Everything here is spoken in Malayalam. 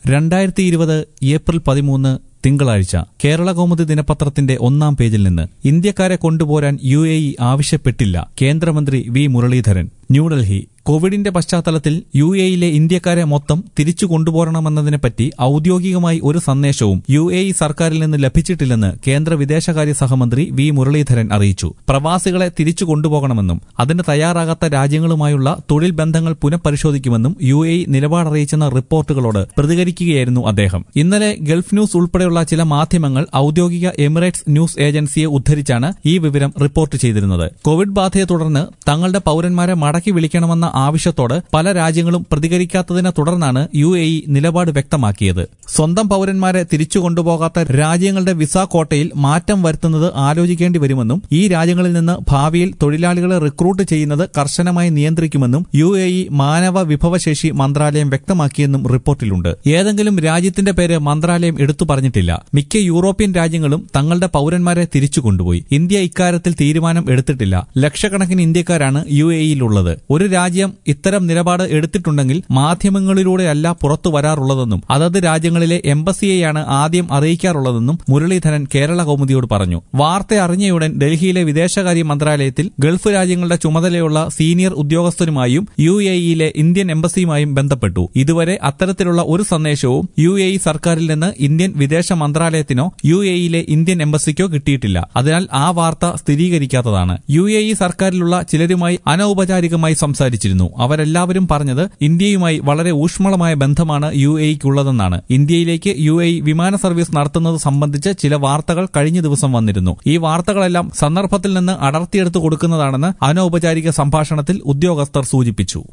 രണ്ടായിരത്തി ഇരുപത് ഏപ്രിൽ പതിമൂന്ന് തിങ്കളാഴ്ച കേരള കൗമുദി ദിനപത്രത്തിന്റെ ഒന്നാം പേജിൽ നിന്ന് ഇന്ത്യക്കാരെ കൊണ്ടുപോരാൻ യു എ ഇ ആവശ്യപ്പെട്ടില്ല കേന്ദ്രമന്ത്രി വി മുരളീധരൻ ന്യൂഡൽഹി കോവിഡിന്റെ പശ്ചാത്തലത്തിൽ യു എയിലെ ഇന്ത്യക്കാരെ മൊത്തം തിരിച്ചു കൊണ്ടുപോകണമെന്നതിനെപ്പറ്റി ഔദ്യോഗികമായി ഒരു സന്ദേശവും യു എ ഇ സർക്കാരിൽ നിന്ന് ലഭിച്ചിട്ടില്ലെന്ന് കേന്ദ്ര വിദേശകാര്യ സഹമന്ത്രി വി മുരളീധരൻ അറിയിച്ചു പ്രവാസികളെ തിരിച്ചു കൊണ്ടുപോകണമെന്നും അതിന് തയ്യാറാകാത്ത രാജ്യങ്ങളുമായുള്ള തൊഴിൽ ബന്ധങ്ങൾ പുനഃപരിശോധിക്കുമെന്നും യു എ ഇ നിലപാടറിയിച്ചെന്ന റിപ്പോർട്ടുകളോട് പ്രതികരിക്കുകയായിരുന്നു അദ്ദേഹം ഇന്നലെ ഗൾഫ് ന്യൂസ് ഉൾപ്പെടെയുള്ള ചില മാധ്യമങ്ങൾ ഔദ്യോഗിക എമിറേറ്റ്സ് ന്യൂസ് ഏജൻസിയെ ഉദ്ധരിച്ചാണ് ഈ വിവരം റിപ്പോർട്ട് ചെയ്തിരുന്നത് കോവിഡ് ബാധയെ തുടർന്ന് തങ്ങളുടെ പൌരന്മാരെ മടക്കി വിളിക്കണമെന്ന ആവശ്യത്തോട് പല രാജ്യങ്ങളും പ്രതികരിക്കാത്തതിനെ തുടർന്നാണ് യു എ ഇ നിലപാട് വ്യക്തമാക്കിയത് സ്വന്തം പൌരന്മാരെ തിരിച്ചു കൊണ്ടുപോകാത്ത രാജ്യങ്ങളുടെ വിസ കോട്ടയിൽ മാറ്റം വരുത്തുന്നത് ആലോചിക്കേണ്ടി വരുമെന്നും ഈ രാജ്യങ്ങളിൽ നിന്ന് ഭാവിയിൽ തൊഴിലാളികളെ റിക്രൂട്ട് ചെയ്യുന്നത് കർശനമായി നിയന്ത്രിക്കുമെന്നും യു എ ഇ മാനവ വിഭവശേഷി മന്ത്രാലയം വ്യക്തമാക്കിയെന്നും റിപ്പോർട്ടിലുണ്ട് ഏതെങ്കിലും രാജ്യത്തിന്റെ പേര് മന്ത്രാലയം എടുത്തു പറഞ്ഞിട്ടില്ല മിക്ക യൂറോപ്യൻ രാജ്യങ്ങളും തങ്ങളുടെ പൌരന്മാരെ തിരിച്ചു കൊണ്ടുപോയി ഇന്ത്യ ഇക്കാര്യത്തിൽ തീരുമാനം എടുത്തിട്ടില്ല ലക്ഷക്കണക്കിന് ഇന്ത്യക്കാരാണ് യു എ ഇയിലുള്ളത് ഒരു രാജ്യം ഇത്തരം നിലപാട് എടുത്തിട്ടുണ്ടെങ്കിൽ മാധ്യമങ്ങളിലൂടെയല്ല പുറത്തു വരാറുള്ളതെന്നും അതത് രാജ്യങ്ങളിലെ എംബസിയെയാണ് ആദ്യം അറിയിക്കാറുള്ളതെന്നും മുരളീധരൻ കേരള കൗമുദിയോട് പറഞ്ഞു വാർത്ത അറിഞ്ഞയുടൻ ഡൽഹിയിലെ വിദേശകാര്യ മന്ത്രാലയത്തിൽ ഗൾഫ് രാജ്യങ്ങളുടെ ചുമതലയുള്ള സീനിയർ ഉദ്യോഗസ്ഥരുമായും യു എ ഇയിലെ ഇന്ത്യൻ എംബസിയുമായും ബന്ധപ്പെട്ടു ഇതുവരെ അത്തരത്തിലുള്ള ഒരു സന്ദേശവും യു എ ഇ സർക്കാരിൽ നിന്ന് ഇന്ത്യൻ വിദേശ മന്ത്രാലയത്തിനോ യു എ ഇയിലെ ഇന്ത്യൻ എംബസിക്കോ കിട്ടിയിട്ടില്ല അതിനാൽ ആ വാർത്ത സ്ഥിരീകരിക്കാത്തതാണ് യു എ ഇ സർക്കാരിലുള്ള ചിലരുമായി അനൌപചാരികമായി സംസാരിച്ചിരുന്നു അവരെല്ലാവരും പറഞ്ഞത് ഇന്ത്യയുമായി വളരെ ഊഷ്മളമായ ബന്ധമാണ് യു എ ഇക്കുള്ളതെന്നാണ് ഇന്ത്യയിലേക്ക് യു എ ഇ വിമാന സർവീസ് നടത്തുന്നത് സംബന്ധിച്ച് ചില വാർത്തകൾ കഴിഞ്ഞ ദിവസം വന്നിരുന്നു ഈ വാർത്തകളെല്ലാം സന്ദർഭത്തിൽ നിന്ന് അടർത്തിയെടുത്ത് കൊടുക്കുന്നതാണെന്ന് അനൌപചാരിക സംഭാഷണത്തിൽ ഉദ്യോഗസ്ഥർ സൂചിപ്പിച്ചു